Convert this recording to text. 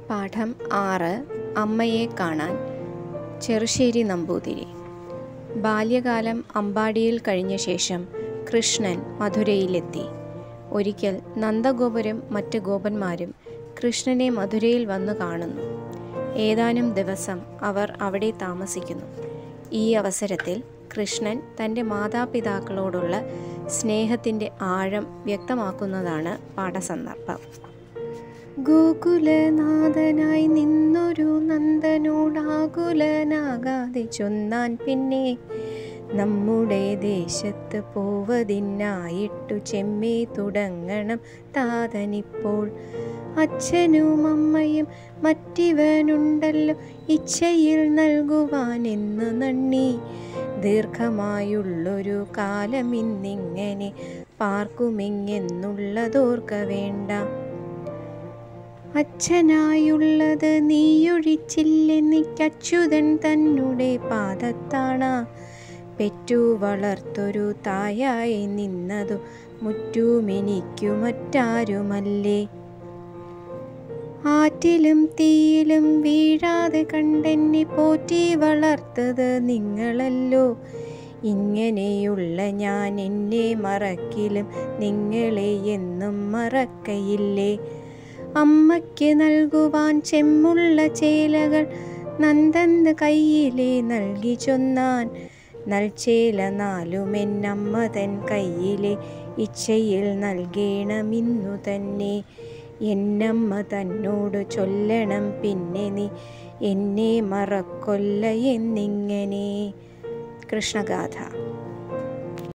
പാഠം ആറ് അമ്മയെ കാണാൻ ചെറുശ്ശേരി നമ്പൂതിരി ബാല്യകാലം അമ്പാടിയിൽ കഴിഞ്ഞ ശേഷം കൃഷ്ണൻ മധുരയിലെത്തി ഒരിക്കൽ നന്ദഗോപരും മറ്റ് ഗോപന്മാരും കൃഷ്ണനെ മധുരയിൽ വന്നു കാണുന്നു ഏതാനും ദിവസം അവർ അവിടെ താമസിക്കുന്നു ഈ അവസരത്തിൽ കൃഷ്ണൻ തൻ്റെ മാതാപിതാക്കളോടുള്ള സ്നേഹത്തിൻ്റെ ആഴം വ്യക്തമാക്കുന്നതാണ് പാഠസന്ദർഭം ഗോകുലനാഥനായി നിന്നൊരു നന്ദനോടാകുലനാകാതെ ചൊന്നാൻ പിന്നെ നമ്മുടെ ദേശത്ത് പോവതിനായിട്ടു ചെമ്മേ തുടങ്ങണം താതനിപ്പോൾ അച്ഛനും അമ്മയും മറ്റിവനുണ്ടല്ലോ ഇച്ഛയിൽ നൽകുവാനെന്ന് നന്ദി ദീർഘമായുള്ളൊരു കാലമിന്നിങ്ങനെ പാർക്കുമെങ്ങെന്നുള്ളതോർക്ക വേണ്ട അച്ഛനായുള്ളത് നീയൊഴിച്ചില്ലെന്നിക്കച്യുതൻ തന്നെ പാദത്താണ പെറ്റു വളർത്തൊരു തായായി നിന്നതു മുറ്റുമെനിക്കു മറ്റാരുമല്ലേ ആറ്റിലും തീയിലും വീഴാതെ കണ്ടെന്നെ പോറ്റി വളർത്തത് നിങ്ങളല്ലോ ഇങ്ങനെയുള്ള ഞാൻ എന്നെ മറക്കിലും നിങ്ങളെ എന്നും മറക്കയില്ലേ അമ്മയ്ക്ക് നൽകുവാൻ ചെമ്മുള്ള ചേലകൾ നന്ദന്റെ കയ്യിലെ നൽകി ചൊന്നാൻ നൽചേല നാലുമെന്നമ്മ തൻ കയ്യിലെ ഇച്ഛയിൽ നൽകേണമിന്നു തന്നെ എന്നമ്മ തന്നോട് ചൊല്ലണം പിന്നെ നീ എന്നെ മറക്കൊല്ല എന്നിങ്ങനെ കൃഷ്ണഗാഥ